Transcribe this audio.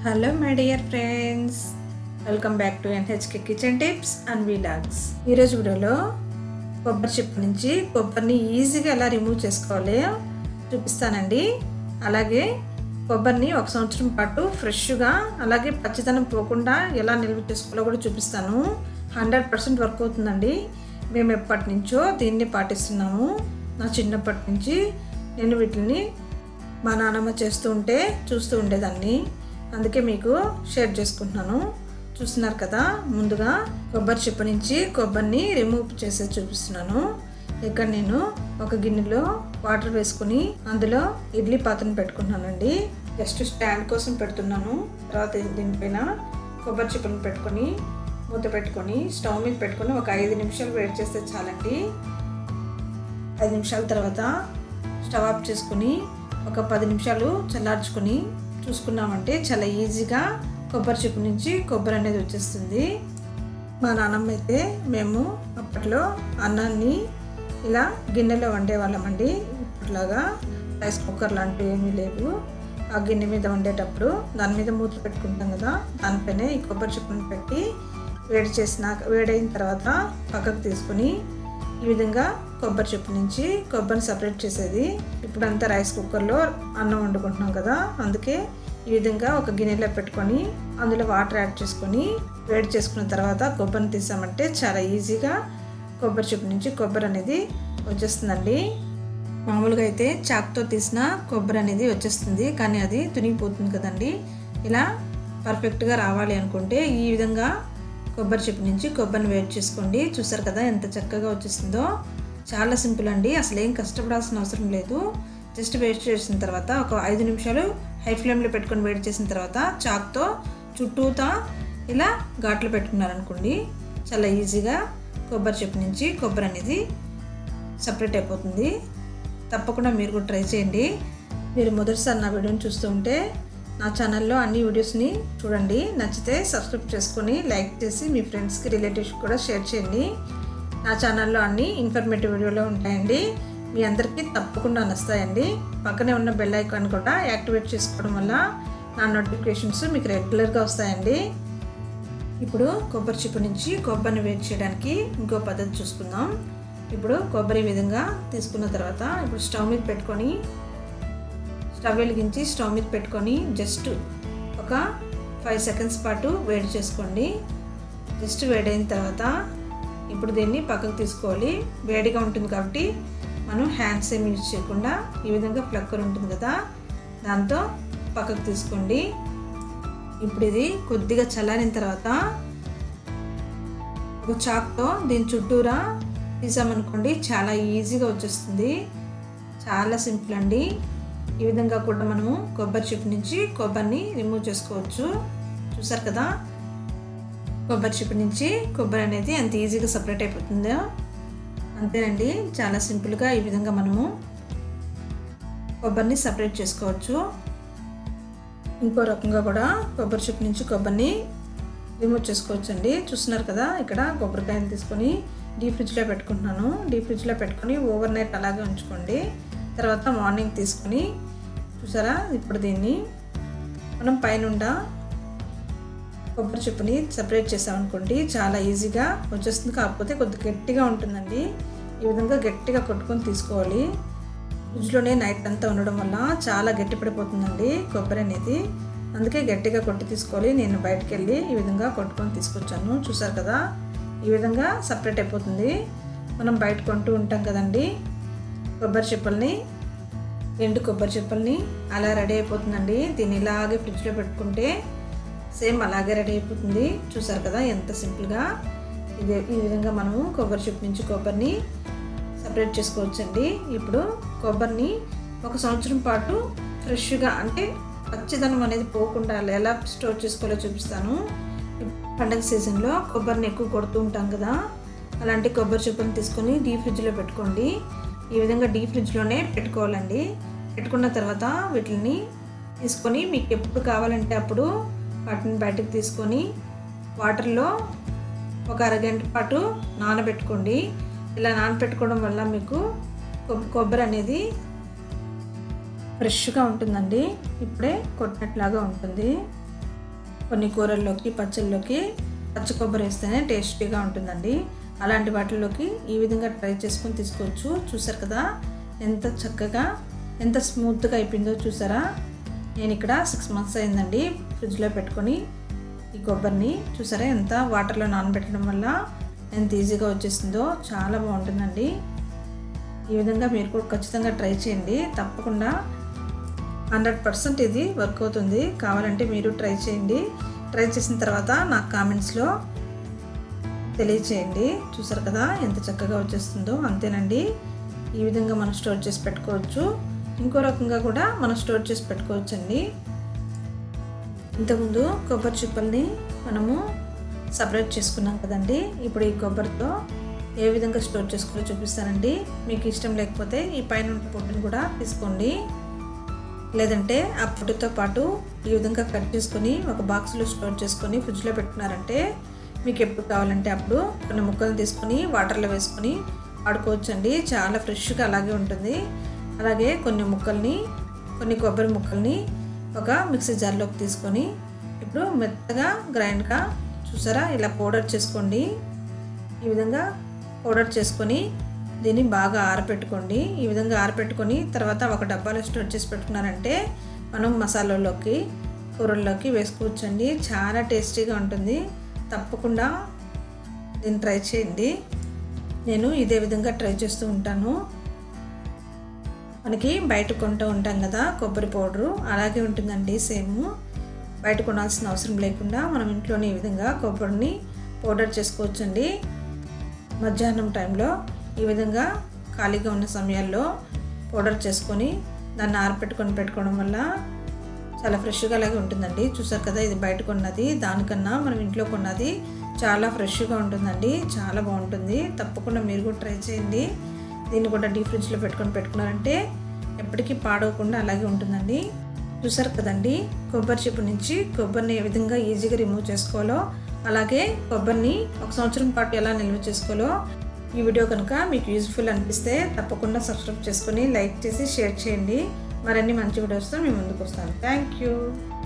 hello my dear friends welcome back to NHK kitchen tips and vlogs ఈరోజు వీడియోలో కొబ్బరి chip నుంచి కొబ్బరిని ఈజీగా ఎలా రిమూవ్ చేసుకోవాలి చూపిస్తానండి అలాగే కొబ్బరిని ఒక సంవత్సరం పాటు ఫ్రెష్గా అలాగే పచ్చిదనం పోకుండా ఎలా నిల్వ చేసుకోవాలో కూడా చూపిస్తాను హండ్రెడ్ పర్సెంట్ వర్క్ అవుతుందండి మేము ఎప్పటి నుంచో దీన్ని పాటిస్తున్నాము నా చిన్నప్పటి నుంచి నేను వీటిని మా నాన్నమ్మ చేస్తూ ఉంటే చూస్తూ ఉండేదాన్ని అందుకే మీకు షేర్ చేసుకుంటున్నాను చూస్తున్నారు కదా ముందుగా కొబ్బరి చిప్ప నుంచి కొబ్బరిని రిమూవ్ చేసి చూపిస్తున్నాను ఇక్కడ నేను ఒక గిన్నెలో వాటర్ వేసుకుని అందులో ఇడ్లీ పాత్రను పెట్టుకుంటున్నానండి జస్ట్ స్టాండ్ కోసం పెడుతున్నాను తర్వాత దీనిపైన కొబ్బరి చిప్పను పెట్టుకొని మూత పెట్టుకొని స్టవ్ మీద పెట్టుకొని ఒక ఐదు నిమిషాలు వేడి చేస్తే చాలండి ఐదు నిమిషాల తర్వాత స్టవ్ ఆఫ్ చేసుకుని ఒక పది నిమిషాలు చల్లార్చుకొని చూసుకున్నామంటే చాలా ఈజీగా కొబ్బరి చిప్పు నుంచి కొబ్బరి అనేది వచ్చేస్తుంది మా నాన్నమ్మ అయితే మేము అప్పట్లో అన్నాన్ని ఇలా గిన్నెలో వండేవాళ్ళమండి ఇప్పటిలాగా రైస్ కుక్కర్ లాంటివి ఏమీ లేవు ఆ గిన్నె మీద వండేటప్పుడు దాని మీద మూత పెట్టుకుంటాం కదా దానిపైన ఈ కొబ్బరి చిప్పును పెట్టి వేడి చేసినాక వేడైన తర్వాత పక్కకు తీసుకుని ఈ విధంగా కొబ్బరి చెప్పు నుంచి కొబ్బరిని సపరేట్ చేసేది ఇప్పుడంతా రైస్ కుక్కర్లో అన్నం వండుకుంటున్నాం కదా అందుకే ఈ విధంగా ఒక గిన్నెలో పెట్టుకొని అందులో వాటర్ యాడ్ చేసుకొని వేడి చేసుకున్న తర్వాత కొబ్బరిని తీసామంటే చాలా ఈజీగా కొబ్బరి చెప్పు నుంచి కొబ్బరి అనేది వచ్చేస్తుందండి మామూలుగా అయితే చాక్తో తీసిన కొబ్బరి అనేది వచ్చేస్తుంది కానీ అది తునిగిపోతుంది కదండి ఇలా పర్ఫెక్ట్గా రావాలి అనుకుంటే ఈ విధంగా కొబ్బరి చెప్పు నుంచి కొబ్బరిని వేడి చేసుకోండి చూసారు కదా ఎంత చక్కగా వచ్చేస్తుందో చాలా సింపుల్ అండి అసలు ఏం కష్టపడాల్సిన అవసరం లేదు జస్ట్ వేడి చేసిన తర్వాత ఒక ఐదు నిమిషాలు హై ఫ్లేమ్లో పెట్టుకొని వేడి చేసిన తర్వాత చాక్తో చుట్టూతా ఇలా ఘాట్లు పెట్టుకున్నారనుకోండి చాలా ఈజీగా కొబ్బరి చెప్పు నుంచి కొబ్బరి అనేది సపరేట్ అయిపోతుంది తప్పకుండా మీరు కూడా ట్రై చేయండి మీరు మొదటిసారి నా వీడియోని చూస్తూ ఉంటే నా ఛానల్లో అన్ని వీడియోస్ని చూడండి నచ్చితే సబ్స్క్రైబ్ చేసుకొని లైక్ చేసి మీ ఫ్రెండ్స్కి రిలేటివ్స్కి కూడా షేర్ చేయండి నా ఛానల్లో అన్ని ఇన్ఫర్మేటివ్ వీడియోలో ఉంటాయండి మీ అందరికీ తప్పకుండా నస్తాయండి పక్కనే ఉన్న బెల్ ఐకాన్ కూడా యాక్టివేట్ చేసుకోవడం వల్ల నా నోటిఫికేషన్స్ మీకు రెగ్యులర్గా వస్తాయండి ఇప్పుడు కొబ్బరి చిప్పు నుంచి కొబ్బరిని వేడి చేయడానికి ఇంకో పద్ధతి చూసుకుందాం ఇప్పుడు కొబ్బరి విధంగా తీసుకున్న తర్వాత ఇప్పుడు స్టవ్ మీద పెట్టుకొని స్టవ్ వెలిగించి స్టవ్ మీద పెట్టుకొని జస్ట్ ఒక ఫైవ్ సెకండ్స్ పాటు వేడి చేసుకోండి జస్ట్ వేడైన తర్వాత ఇప్పుడు దీన్ని పక్కకు తీసుకోవాలి వేడిగా ఉంటుంది కాబట్టి మనం హ్యాండ్స్ ఏమి యూజ్ చేయకుండా ఈ విధంగా ఫ్లక్కర్ ఉంటుంది కదా దాంతో పక్కకు తీసుకోండి ఇప్పుడు ఇది కొద్దిగా చల్లారిన తర్వాత ఒక చాక్తో దీని చుట్టూరా తీసామనుకోండి చాలా ఈజీగా వచ్చేస్తుంది చాలా సింపుల్ అండి ఈ విధంగా కూడా మనము కొబ్బరి చిప్ నుంచి కొబ్బరిని రిమూవ్ చేసుకోవచ్చు చూసారు కదా కొబ్బరి చిప్ నుంచి కొబ్బరి అనేది ఎంత ఈజీగా సపరేట్ అయిపోతుందో అంతేనండి చాలా సింపుల్గా ఈ విధంగా మనము కొబ్బరిని సపరేట్ చేసుకోవచ్చు ఇంకో రకంగా కూడా కొబ్బరి చిప్ నుంచి కొబ్బరిని రిమూవ్ చేసుకోవచ్చు అండి చూస్తున్నారు కదా ఇక్కడ కొబ్బరికాయని తీసుకొని డీప్ ఫ్రిడ్జ్లో పెట్టుకుంటున్నాను డీప్ ఫ్రిడ్జ్లో పెట్టుకొని ఓవర్ నైట్ అలాగే ఉంచుకోండి తర్వాత మార్నింగ్ తీసుకొని చూసారా ఇప్పుడు దీన్ని మనం పైనుండ కొబ్బరి చిప్పుని సపరేట్ చేసామనుకోండి చాలా ఈజీగా వచ్చేస్తుంది కాకపోతే కొద్దిగా గట్టిగా ఉంటుందండి ఈ విధంగా గట్టిగా కొట్టుకొని తీసుకోవాలి ఫ్రిడ్జ్లోనే నైట్ అంతా ఉండడం వల్ల చాలా గట్టి పడిపోతుందండి కొబ్బరి అనేది అందుకే గట్టిగా కొట్టి తీసుకోవాలి నేను బయటకు వెళ్ళి ఈ విధంగా కొట్టుకొని తీసుకొచ్చాను చూసారు కదా ఈ విధంగా సపరేట్ అయిపోతుంది మనం బయట కొంటూ ఉంటాం కదండి కొబ్బరి చిప్పల్ని ఎండు కొబ్బరి చిప్పల్ని అలా రెడీ అయిపోతుందండి దీన్ని ఇలాగే ఫ్రిడ్జ్లో పెట్టుకుంటే సేమ్ అలాగే రెడీ అయిపోతుంది చూసారు కదా ఎంత సింపుల్గా ఇది ఈ విధంగా మనము కొబ్బరి చిప్ నుంచి కొబ్బరిని సపరేట్ చేసుకోవచ్చండి ఇప్పుడు కొబ్బరిని ఒక సంవత్సరం పాటు ఫ్రెష్గా అంటే పచ్చిదనం అనేది పోకుండా ఎలా స్టోర్ చేసుకోవాలో చూపిస్తాను పండగ సీజన్లో కొబ్బరిని ఎక్కువ కొడుతూ ఉంటాం కదా అలాంటి కొబ్బరి చిప్పని తీసుకొని డీ ఫ్రిడ్జ్లో పెట్టుకోండి ఈ విధంగా డీ ఫ్రిడ్జ్లోనే పెట్టుకోవాలండి పెట్టుకున్న తర్వాత వీటిని తీసుకొని మీకు ఎప్పుడు కావాలంటే అప్పుడు వాటిని బయటకు తీసుకొని వాటర్లో ఒక అరగంట పాటు నానబెట్టుకోండి ఇలా నానబెట్టుకోవడం వల్ల మీకు కొబ్బరి అనేది ఫ్రెష్గా ఉంటుందండి ఇప్పుడే కొట్టినట్లాగా ఉంటుంది కొన్ని కూరల్లోకి పచ్చళ్ళలోకి పచ్చి కొబ్బరి వేస్తేనే టేస్టీగా ఉంటుందండి అలాంటి వాటిల్లోకి ఈ విధంగా ట్రై చేసుకొని తీసుకోవచ్చు చూసారు కదా ఎంత చక్కగా ఎంత స్మూత్గా అయిపోయిందో చూసారా నేను ఇక్కడ సిక్స్ మంత్స్ అయిందండి ఫ్రిడ్జ్లో పెట్టుకొని ఈ కొబ్బరిని చూసారా ఎంత వాటర్లో నానబెట్టడం వల్ల ఎంత ఈజీగా వచ్చేసిందో చాలా బాగుంటుందండి ఈ విధంగా మీరు కూడా ఖచ్చితంగా ట్రై చేయండి తప్పకుండా హండ్రెడ్ పర్సెంట్ ఇది వర్క్ అవుతుంది కావాలంటే మీరు ట్రై చేయండి ట్రై చేసిన తర్వాత నాకు కామెంట్స్లో తెలియచేయండి చూసారు కదా ఎంత చక్కగా వచ్చేస్తుందో అంతేనండి ఈ విధంగా మనం స్టోర్ చేసి పెట్టుకోవచ్చు ఇంకో రకంగా కూడా మనం స్టోర్ చేసి పెట్టుకోవచ్చు అండి ఇంతకుముందు కొబ్బరి చిప్పల్ని మనము సపరేట్ చేసుకున్నాం కదండి ఇప్పుడు ఈ కొబ్బరితో ఏ విధంగా స్టోర్ చేసుకోవాలో చూపిస్తానండి మీకు ఇష్టం లేకపోతే ఈ పైన ఉన్న పొట్టుని కూడా తీసుకోండి లేదంటే ఆ పొట్టుతో పాటు ఈ విధంగా కట్ చేసుకొని ఒక బాక్స్లో స్టోర్ చేసుకొని ఫ్రిడ్జ్లో పెట్టుకున్నారంటే మీకు ఎప్పుడు కావాలంటే అప్పుడు కొన్ని ముక్కలు తీసుకొని వాటర్లో వేసుకొని వాడుకోవచ్చండి చాలా ఫ్రెష్గా అలాగే ఉంటుంది అలాగే కొన్ని ముక్కల్ని కొన్ని కొబ్బరి ముక్కల్ని ఒక మిక్సీ జార్లోకి తీసుకొని ఇప్పుడు మెత్తగా గ్రైండ్గా చూసారా ఇలా పౌడర్ చేసుకోండి ఈ విధంగా పౌడర్ చేసుకొని దీన్ని బాగా ఆరపెట్టుకోండి ఈ విధంగా ఆరపెట్టుకొని తర్వాత ఒక డబ్బాలో స్టోర్ చేసి పెట్టుకున్నారంటే మనం మసాలాలోకి కూరల్లోకి వేసుకోవచ్చండి చాలా టేస్టీగా ఉంటుంది తప్పకుండా దీన్ని ట్రై చేయండి నేను ఇదే విధంగా ట్రై చేస్తూ ఉంటాను మనకి బయట కొంటూ ఉంటాం కదా కొబ్బరి పౌడరు అలాగే ఉంటుందండి సేమ్ బయట కొనాల్సిన అవసరం లేకుండా మనం ఇంట్లోనే ఈ విధంగా కొబ్బరిని పౌడర్ చేసుకోవచ్చండి మధ్యాహ్నం టైంలో ఈ విధంగా ఖాళీగా ఉన్న సమయాల్లో పౌడర్ చేసుకొని దాన్ని ఆరపెట్టుకొని పెట్టుకోవడం వల్ల చాలా ఫ్రెష్గా అలాగే ఉంటుందండి చూసారు కదా ఇది బయట కొన్నది దానికన్నా మనం ఇంట్లో కొన్నది చాలా ఫ్రెష్గా ఉంటుందండి చాలా బాగుంటుంది తప్పకుండా మీరు కూడా ట్రై చేయండి దీన్ని కూడా డీప్ ఫ్రిడ్జ్లో పెట్టుకొని పెట్టుకున్నారంటే ఎప్పటికీ పాడవకుండా అలాగే ఉంటుందండి చూసారు కదండి కొబ్బరి చిప్పు నుంచి కొబ్బరిని ఏ విధంగా ఈజీగా రిమూవ్ చేసుకోవాలో అలాగే కొబ్బరిని ఒక సంవత్సరం పాటు ఎలా నిల్వ చేసుకోవాలో ఈ వీడియో కనుక మీకు యూజ్ఫుల్ అనిపిస్తే తప్పకుండా సబ్స్క్రైబ్ చేసుకొని లైక్ చేసి షేర్ చేయండి మరిన్ని మంచి వీడియోస్తో మేము ముందుకు వస్తాను థ్యాంక్ యూ